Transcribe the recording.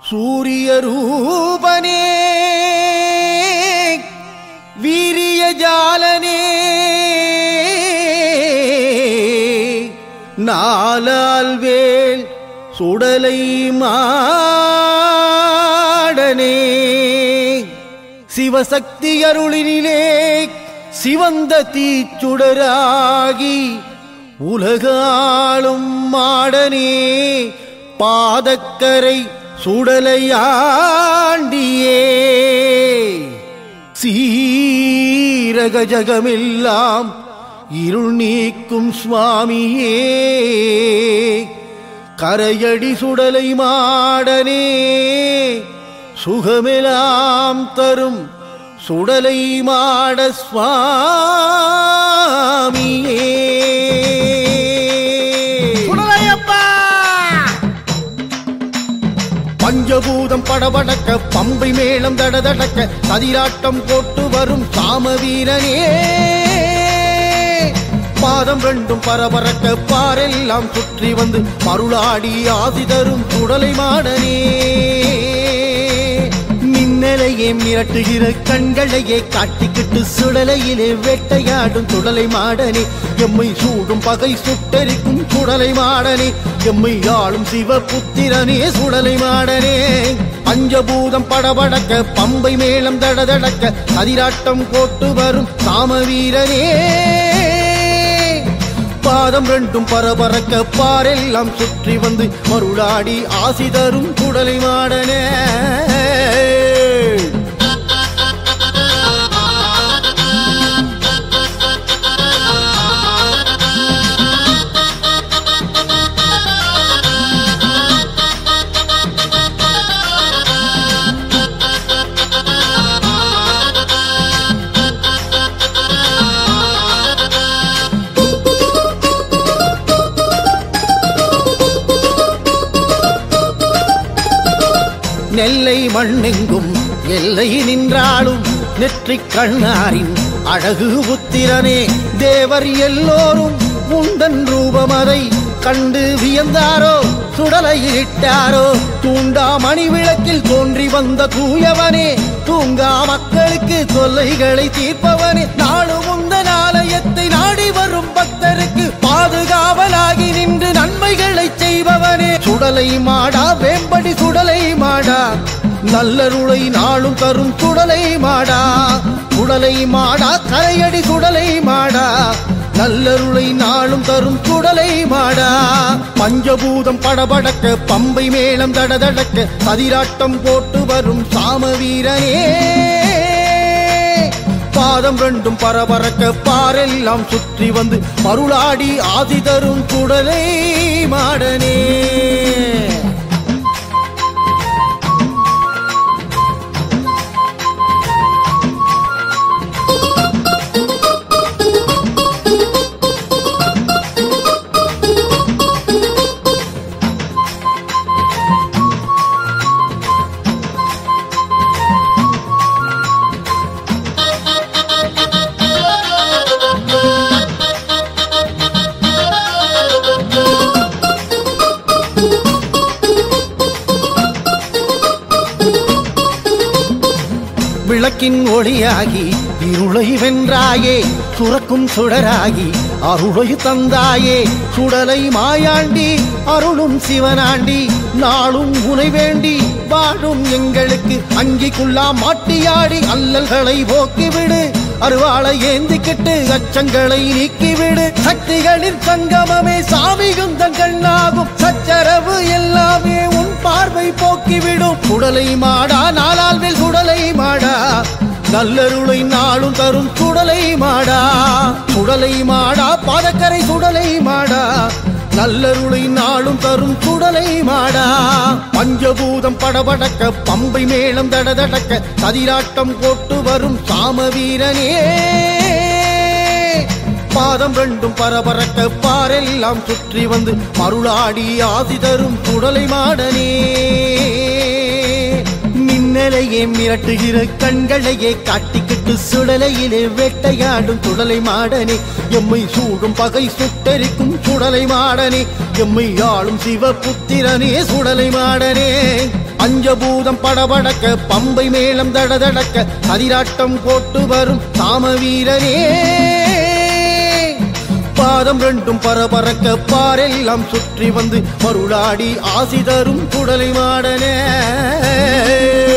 சூரிய ரூபனே வீரிய ஜாலனே நாலால் வேல் சுடலை மாடனே சிவசக்தி அருளினிலே சிவந்த தீச்சுடராகி உலகாளும் மாடனே பாதக்கரை சுடலையாண்டியே சீரக ஜகமெல்லாம் இருள் நீக்கும் சுவாமியே கரையடி சுடலை மாடனே சுகமெலாம் தரும் சுடலை மாட சுவாமியே சுடலையப்பா பஞ்சபூதம் படபடக்க பம்பை மேளம் தடதடக்க கதிராட்டம் போட்டு வரும் சாமவீரனே பாதம் ரெண்டும் பரபரக்க பாரெல்லாம் சுற்றி வந்து மருளாடி ஆதி தரும் சுடலை மாடனே மின்னலையே மிரட்டுகிற கண்களையே காட்டிக்கிட்டு சுடலையிலே வேட்டையாடும் சுடலை மாடனே எம்மை சூடும் பகை சுட்டரிக்கும் சுடலை மாடனே எம்மை ஆளும் சிவபுத்திரனே சுடலை மாடனே பஞ்சபூதம் படபடக்க பம்பை மேளம் தடதடக்க அதிராட்டம் போட்டு வரும் சாமவீரனே பாதம் ரெண்டும் பரபரக்க பாரெல்லாம் சுற்றி வந்து மருளாடி ஆசி தரும் குடலை மாடனே நெல்லை மண்ணெங்கும் எல்லை நின்றாலும் நெற்றிக் கண்ணாரின் அழகு புத்திரனே தேவர் எல்லோரும் உந்தன் ரூபமதை கண்டு வியந்தாரோ சுடலையிட்டாரோ தூண்டா மணி விளக்கில் தோன்றி வந்த தூயவனே தூங்கா மக்களுக்கு தொல்லைகளை தீர்ப்பவனே நாளும் உந்தன் ஆலயத்தை நாடி வரும் பக்தருக்கு பாதுகாவலாகி நின்று நன்மைகளை செய்பவனே சுடலை மாடா வேம்படி சுடலை மாடா நல்லருளை நாளும் தரும் சுடலை மாடா சுடலை மாடா கரையடி சுடலை மாடா நல்லருளை நாளும் தரும் சுடலை மாடா பஞ்சபூதம் படபடக்க பம்பை மேளம் தடதடக்க கதிராட்டம் போட்டு வரும் சாமவீரனே பாதம் ரெண்டும் பரபரக்க பாரெல்லாம் சுற்றி வந்து மருளாடி ஆதி தரும் குடலை மாடனே விளக்கின் ஒளியாகி இருளை வென்றாயே சுரக்கும் சுடராகி அருளை தந்தாயே சுடலை மாயாண்டி அருளும் சிவனாண்டி நாளும் உனை வேண்டி வாழும் எங்களுக்கு அங்கிக்குள்ளா மாட்டியாடி அல்லல்களை போக்கிவிடு அருவாளை ஏந்திக்கிட்டு அச்சங்களை நீக்கிவிடு சக்திகளின் சங்கமமே சாமிகுந்தன் கண்ணாகும் சச்சரவு எல்லாமே உன் பார்வை போக்கிவிடும் சுடலை மாடா நாளால் மேல் சுடலை மாடா நல்லருளை நாளும் தரும் சுடலை மாடா சுடலை மாடா பாதக்கரை சுடலை மாடா நல்லருளை நாளும் தரும் சுடலை மாடா பஞ்சபூதம் படபடக்க பம்பை மேளம் தடதடக்க கதிராட்டம் போட்டு வரும் சாமவீரனே பாதம் ரெண்டும் பரபரக்க பாரெல்லாம் சுற்றி வந்து மருளாடி ஆசி தரும் குடலை மாடனே மின்னலையே மிரட்டுகிற கண்களையே காட்டிக்கிட்டு சுடலையிலே வேட்டையாடும் சுடலை மாடனே எம்மை சூடும் பகை சுட்டரிக்கும் சுடலை மாடனே எம்மை ஆளும் சிவபுத்திரனே சுடலை மாடனே பஞ்சபூதம் படபடக்க பம்பை மேளம் தடதடக்க கதிராட்டம் போட்டு வரும் சாம வீரனே பாதம் ரெண்டும் பரபரக்க பாரெல்லாம் சுற்றி வந்து மருளாடி ஆசி தரும் குடலை மாடனே